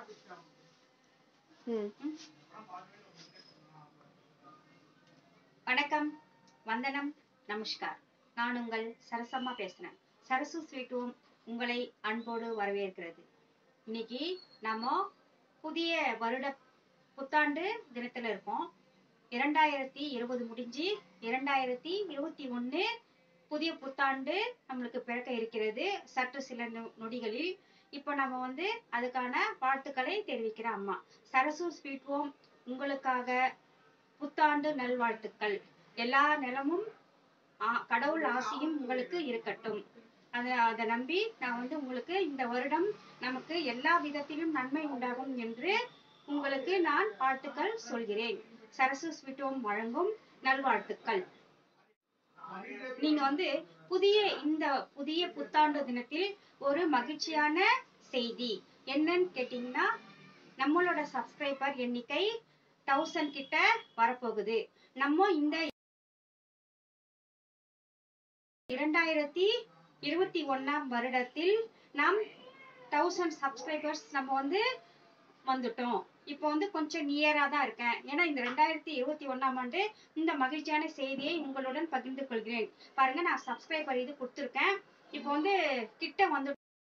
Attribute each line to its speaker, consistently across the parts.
Speaker 1: ம்
Speaker 2: வணக்கம் வந்தனம் நமஸ்கார் நான் உங்கள் சரசம்மா பேசுறேன் சரசு ஸ்வீட் ஹோம் உங்களை அன்போடு வரவேற்கிறது இன்னைக்கு நாம புதிய வருட புத்தாண்டு தினத்துல இருக்கோம் இரண்டாயிரத்தி இருபது முடிஞ்சு இரண்டாயிரத்தி இருபத்தி ஒண்ணு புதிய புத்தாண்டு நம்மளுக்கு பிறக்க இருக்கிறது சற்று சில நொ- நொடிகளில் இப்போ நம்ம வந்து அதுக்கான வாழ்த்துக்களை தெரிவிக்கிற அம்மா சரசு ஸ்வீட் ஹோம் உங்களுக்காக புத்தாண்டு நல்வாழ்த்துக்கள் எல்லா நிலமும் ஆ- கடவுள் ஆசியும் உங்களுக்கு இருக்கட்டும் அதை அதை நம்பி நான் வந்து உங்களுக்கு இந்த வருடம் நமக்கு எல்லா விதத்திலும் நன்மை உண்டாகும் என்று உங்களுக்கு நான் வாழ்த்துக்கள் சொல்கிறேன் சரசு ஸ்வீட் ஹோம் வழங்கும் நல்வாழ்த்துக்கள் நீங்க வந்து புதிய இந்த புதிய புத்தாண்டு தினத்தில் ஒரு மகிழ்ச்சியான செய்தி என்னன்னு கேட்டீங்கன்னா நம்மளோட சப்ஸ்கிரைபர் எண்ணிக்கை தௌசண்ட் கிட்ட வரப்போகுது நம்ம இந்த இரண்டாயிரத்தி இருபத்தி ஒண்ணாம் வருடத்தில் நாம் தௌசண்ட் சப்ஸ்கிரைபர்ஸ் நம்ம வந்து வந்துட்டோம் இப்போ வந்து கொஞ்சம் நியரா தான் இருக்கேன் ஏன்னா இந்த ரெண்டாயிரத்தி இருபத்தி ஒண்ணாம் ஆண்டு இந்த மகிழ்ச்சியான செய்தியை உங்களுடன் பகிர்ந்து கொள்கிறேன் பாருங்க நான் சப்ஸ்கிரைபர் இது கொடுத்துருக்கேன் இப்போ வந்து கிட்ட வந்து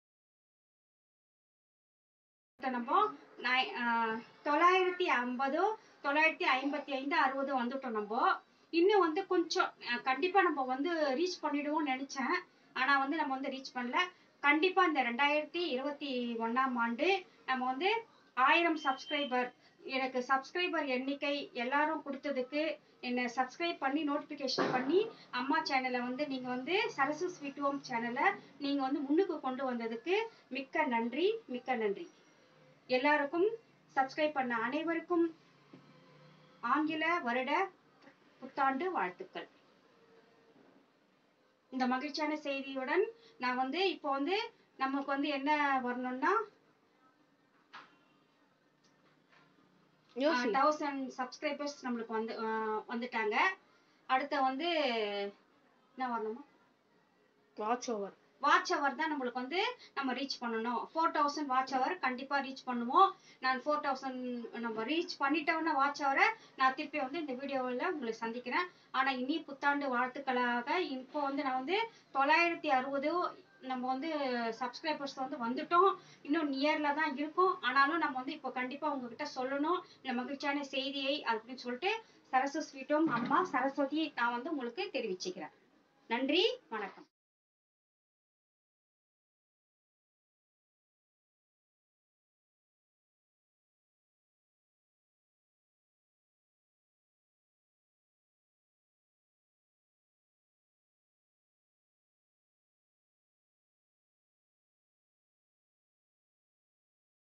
Speaker 2: நம்ம நை- ஆஹ் தொள்ளாயிரத்தி ஐம்பதோ தொள்ளாயிரத்தி ஐம்பத்தி ஐந்து அறுபது வந்துட்டோம் நம்ம இன்னும் வந்து கொஞ்சம் அஹ் கண்டிப்பா நம்ம வந்து ரீச் பண்ணிடுவோம்னு நினைச்சேன் ஆனா வந்து நம்ம வந்து ரீச் பண்ணல கண்டிப்பா இந்த ரெண்டாயிரத்தி இருபத்தி ஒண்ணாம் ஆண்டு நம்ம வந்து ஆயிரம் சப்ஸ்கிரைபர் எனக்கு சப்ஸ்கிரைபர் எண்ணிக்கை எல்லாரும் கொடுத்ததுக்கு என்னை சப்ஸ்கிரைப் பண்ணி நோட்டிபிகேஷன் பண்ணி அம்மா சேனலை வந்து நீங்க வந்து சரசு ஸ்வீட் ஹோம் சேனலை நீங்க வந்து முன்னுக்கு கொண்டு வந்ததுக்கு மிக்க நன்றி மிக்க நன்றி எல்லாருக்கும் சப்ஸ்கிரைப் பண்ண அனைவருக்கும் ஆங்கில வருட புத்தாண்டு வாழ்த்துக்கள் இந்த மகிழ்ச்சியான செய்தியுடன் நான் வந்து இப்போ வந்து நமக்கு வந்து என்ன வரணும்னா
Speaker 1: யோசி
Speaker 2: தௌசண்ட் சப்ஸ்கிரைபர்ஸ் நம்மளுக்கு வந்து ஆஹ் வந்துட்டாங்க அடுத்த வந்து என்ன வரணுமா
Speaker 1: வாட்ச் ஓவர்
Speaker 2: வாட்ச் அவர் தான் நம்மளுக்கு வந்து நம்ம ரீச் பண்ணணும் ஃபோர் தௌசண்ட் வாட்ச் அவர் கண்டிப்பா ரீச் பண்ணுவோம் நான் ஃபோர் தௌசண்ட் நம்ம ரீச் பண்ணிட்டோம்னா வாட்ச் அவரை நான் திருப்பி வந்து இந்த வீடியோவில் உங்களை சந்திக்கிறேன் ஆனா இனி புத்தாண்டு வாழ்த்துக்களாக இப்போ வந்து நான் வந்து தொள்ளாயிரத்தி அறுபது நம்ம வந்து சப்ஸ்கிரைபர்ஸ் வந்து வந்துட்டோம் இன்னும் நியர்ல தான் இருக்கும் ஆனாலும் நம்ம வந்து இப்போ கண்டிப்பா உங்ககிட்ட சொல்லணும் இந்த மகிழ்ச்சியான செய்தியை அப்படின்னு சொல்லிட்டு சரஸ்வதி ஸ்வீட்டும் அம்மா சரஸ்வதி நான் வந்து உங்களுக்கு தெரிவிச்சுக்கிறேன் நன்றி வணக்கம்